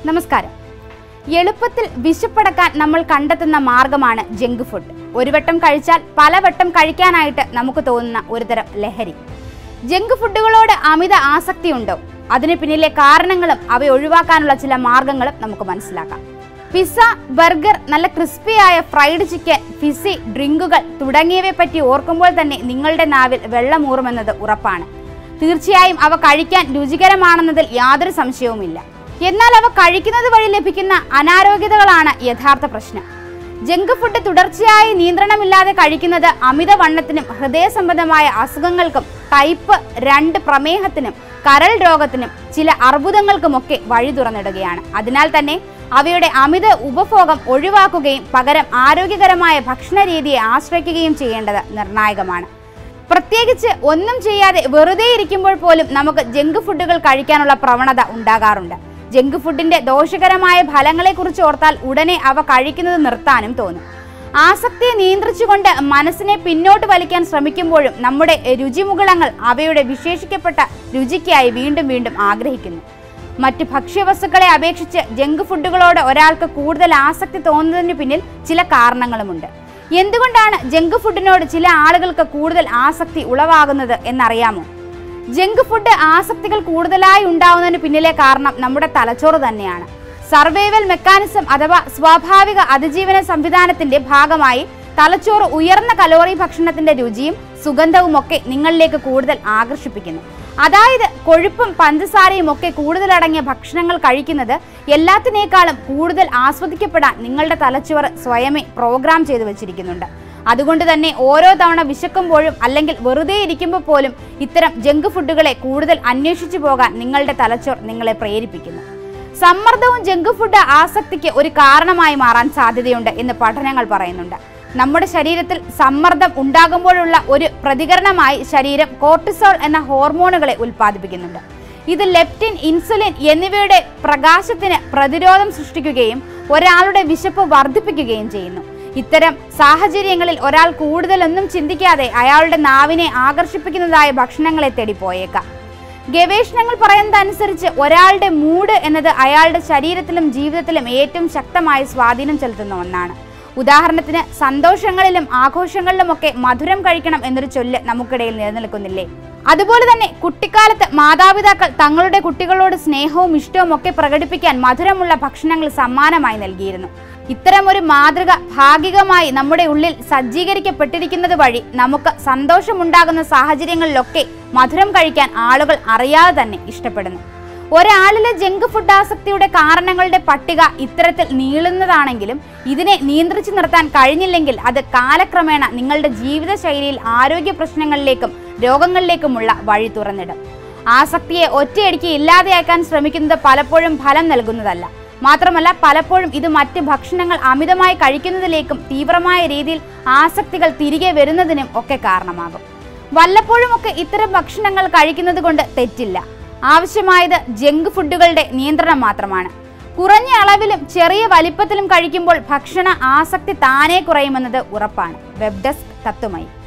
നമസ്കാരം എളുപ്പത്തിൽ വിശപ്പടക്കാൻ നമ്മൾ കണ്ടെത്തുന്ന മാർഗമാണ് ജങ്ക് ഫുഡ് ഒരു വട്ടം കഴിച്ചാൽ പലവട്ടം കഴിക്കാനായിട്ട് നമുക്ക് തോന്നുന്ന ഒരുതരം ലഹരി ജങ്ക് ഫുഡുകളോട് അമിത ആസക്തിയുണ്ടോ അതിന് പിന്നിലെ കാരണങ്ങളും അവ ഒഴിവാക്കാനുള്ള ചില മാർഗങ്ങളും നമുക്ക് മനസ്സിലാക്കാം പിസ്സ ബർഗർ നല്ല ക്രിസ്പിയായ ഫ്രൈഡ് ചിക്കൻ ഫിസി ഡ്രിങ്കുകൾ തുടങ്ങിയവയെ പറ്റി ഓർക്കുമ്പോൾ തന്നെ നിങ്ങളുടെ നാവിൽ വെള്ളമൂറുമെന്നത് ഉറപ്പാണ് തീർച്ചയായും അവ കഴിക്കാൻ രുചികരമാണെന്നതിൽ യാതൊരു സംശയവുമില്ല എന്നാൽ അവ കഴിക്കുന്നത് വഴി ലഭിക്കുന്ന അനാരോഗ്യതകളാണ് യഥാർത്ഥ പ്രശ്നം ജങ്ക് ഫുഡ് തുടർച്ചയായി നിയന്ത്രണമില്ലാതെ കഴിക്കുന്നത് അമിതവണ്ണത്തിനും ഹൃദയ സംബന്ധമായ അസുഖങ്ങൾക്കും ടൈപ്പ് രണ്ട് പ്രമേഹത്തിനും കരൾ രോഗത്തിനും ചില അർബുദങ്ങൾക്കുമൊക്കെ വഴി തുറന്നിടുകയാണ് അതിനാൽ തന്നെ അവയുടെ അമിത ഉപഭോഗം ഒഴിവാക്കുകയും പകരം ആരോഗ്യകരമായ ഭക്ഷണ രീതിയെ ആശ്രയിക്കുകയും ചെയ്യേണ്ടത് നിർണായകമാണ് പ്രത്യേകിച്ച് ഒന്നും ചെയ്യാതെ വെറുതെ ഇരിക്കുമ്പോൾ പോലും നമുക്ക് ജങ്ക് ഫുഡുകൾ കഴിക്കാനുള്ള പ്രവണത ഉണ്ടാകാറുണ്ട് ജങ്ക് ഫുഡിന്റെ ദോഷകരമായ ഫലങ്ങളെക്കുറിച്ച് ഓർത്താൽ ഉടനെ അവ കഴിക്കുന്നത് നിർത്താനും തോന്നും ആസക്തിയെ നിയന്ത്രിച്ചുകൊണ്ട് മനസ്സിനെ പിന്നോട്ട് വലിക്കാൻ ശ്രമിക്കുമ്പോഴും നമ്മുടെ രുചിമുകുളങ്ങൾ അവയുടെ വിശേഷിക്കപ്പെട്ട രുചിക്കായി വീണ്ടും വീണ്ടും ആഗ്രഹിക്കുന്നു മറ്റ് ഭക്ഷ്യവസ്തുക്കളെ അപേക്ഷിച്ച് ജങ്ക് ഫുഡുകളോട് ഒരാൾക്ക് കൂടുതൽ ആസക്തി തോന്നുന്നതിന് പിന്നിൽ ചില കാരണങ്ങളുമുണ്ട് എന്തുകൊണ്ടാണ് ജങ്ക് ഫുഡിനോട് ചില ആളുകൾക്ക് കൂടുതൽ ആസക്തി ഉളവാകുന്നത് എന്നറിയാമോ ജങ്ക് ഫുഡ് ആസക്തികൾ കൂടുതലായി ഉണ്ടാവുന്നതിന് പിന്നിലെ കാരണം നമ്മുടെ തലച്ചോറ് തന്നെയാണ് സർവൈവൽ മെക്കാനിസം അഥവാ സ്വാഭാവിക അതിജീവന സംവിധാനത്തിന്റെ ഭാഗമായി തലച്ചോറ് ഉയർന്ന കലോറി ഭക്ഷണത്തിന്റെ രുചിയും സുഗന്ധവും ഒക്കെ നിങ്ങളിലേക്ക് കൂടുതൽ ആകർഷിപ്പിക്കുന്നു അതായത് കൊഴുപ്പും പഞ്ചസാരയും ഒക്കെ കൂടുതലടങ്ങിയ ഭക്ഷണങ്ങൾ കഴിക്കുന്നത് എല്ലാത്തിനേക്കാളും കൂടുതൽ ആസ്വദിക്കപ്പെടാൻ നിങ്ങളുടെ തലച്ചോറ് സ്വയമേ പ്രോഗ്രാം ചെയ്തു വെച്ചിരിക്കുന്നുണ്ട് അതുകൊണ്ട് തന്നെ ഓരോ തവണ വിശക്കുമ്പോഴും അല്ലെങ്കിൽ വെറുതെ ഇരിക്കുമ്പോൾ പോലും ഇത്തരം ജങ്ക് ഫുഡുകളെ കൂടുതൽ അന്വേഷിച്ചു പോകാൻ നിങ്ങളുടെ തലച്ചോർ നിങ്ങളെ പ്രേരിപ്പിക്കുന്നു സമ്മർദ്ദവും ജങ്ക് ഫുഡ് ആസക്തിക്ക് ഒരു കാരണമായി മാറാൻ സാധ്യതയുണ്ട് എന്ന് പഠനങ്ങൾ പറയുന്നുണ്ട് നമ്മുടെ ശരീരത്തിൽ സമ്മർദ്ദം ഉണ്ടാകുമ്പോഴുള്ള ഒരു പ്രതികരണമായി ശരീരം കോർട്ടിസോൾ എന്ന ഹോർമോണുകളെ ഉൽപ്പാദിപ്പിക്കുന്നുണ്ട് ഇത് ലെപ്റ്റിൻ ഇൻസുലിൻ എന്നിവയുടെ പ്രകാശത്തിന് പ്രതിരോധം സൃഷ്ടിക്കുകയും ഒരാളുടെ വിശപ്പ് വർദ്ധിപ്പിക്കുകയും ചെയ്യുന്നു ഇത്തരം സാഹചര്യങ്ങളിൽ ഒരാൾ കൂടുതലൊന്നും ചിന്തിക്കാതെ അയാളുടെ നാവിനെ ആകർഷിപ്പിക്കുന്നതായ ഭക്ഷണങ്ങളെ തേടി പോയേക്കാം ഗവേഷണങ്ങൾ പറയുന്നതനുസരിച്ച് ഒരാളുടെ മൂഡ് എന്നത് അയാളുടെ ശരീരത്തിലും ജീവിതത്തിലും ഏറ്റവും ശക്തമായി സ്വാധീനം ചെലുത്തുന്ന ഒന്നാണ് ഉദാഹരണത്തിന് സന്തോഷങ്ങളിലും ആഘോഷങ്ങളിലുമൊക്കെ മധുരം കഴിക്കണം എന്നൊരു ചൊല്ല് നമുക്കിടയിൽ നിലനിൽക്കുന്നില്ലേ അതുപോലെ തന്നെ കുട്ടിക്കാലത്ത് മാതാപിതാക്കൾ തങ്ങളുടെ കുട്ടികളോട് സ്നേഹവും ഇഷ്ടവും ഒക്കെ പ്രകടിപ്പിക്കാൻ മധുരമുള്ള ഭക്ഷണങ്ങൾ സമ്മാനമായി നൽകിയിരുന്നു ഇത്തരം ഒരു മാതൃക ഭാഗികമായി നമ്മുടെ ഉള്ളിൽ സജ്ജീകരിക്കപ്പെട്ടിരിക്കുന്നത് വഴി നമുക്ക് സന്തോഷമുണ്ടാകുന്ന സാഹചര്യങ്ങളിലൊക്കെ മധുരം കഴിക്കാൻ ആളുകൾ അറിയാതെ തന്നെ ഇഷ്ടപ്പെടുന്നു ഒരാളിലെ ജങ്ക് ഫുഡ് ആസക്തിയുടെ കാരണങ്ങളുടെ പട്ടിക ഇത്തരത്തിൽ നീളുന്നതാണെങ്കിലും ഇതിനെ നിയന്ത്രിച്ചു നിർത്താൻ കഴിഞ്ഞില്ലെങ്കിൽ അത് കാലക്രമേണ നിങ്ങളുടെ ജീവിതശൈലിയിൽ ആരോഗ്യ പ്രശ്നങ്ങളിലേക്കും രോഗങ്ങളിലേക്കുമുള്ള വഴി തുറന്നിടും ആസക്തിയെ ഒറ്റയടിക്ക് ഇല്ലാതെയാക്കാൻ ശ്രമിക്കുന്നത് പലപ്പോഴും ഫലം നൽകുന്നതല്ല മാത്രമല്ല പലപ്പോഴും ഇത് മറ്റ് ഭക്ഷണങ്ങൾ അമിതമായി കഴിക്കുന്നതിലേക്കും തീവ്രമായ രീതിയിൽ ആസക്തികൾ തിരികെ വരുന്നതിനും ഒക്കെ കാരണമാകും വല്ലപ്പോഴുമൊക്കെ ഇത്തരം ഭക്ഷണങ്ങൾ കഴിക്കുന്നത് കൊണ്ട് തെറ്റില്ല ആവശ്യമായത് ജങ്ക് ഫുഡുകളുടെ നിയന്ത്രണം മാത്രമാണ് കുറഞ്ഞ അളവിലും ചെറിയ വലിപ്പത്തിലും കഴിക്കുമ്പോൾ ഭക്ഷണ ആസക്തി താനേ കുറയുമെന്നത് ഉറപ്പാണ് വെബ് ഡെസ്ക് തത്വമയി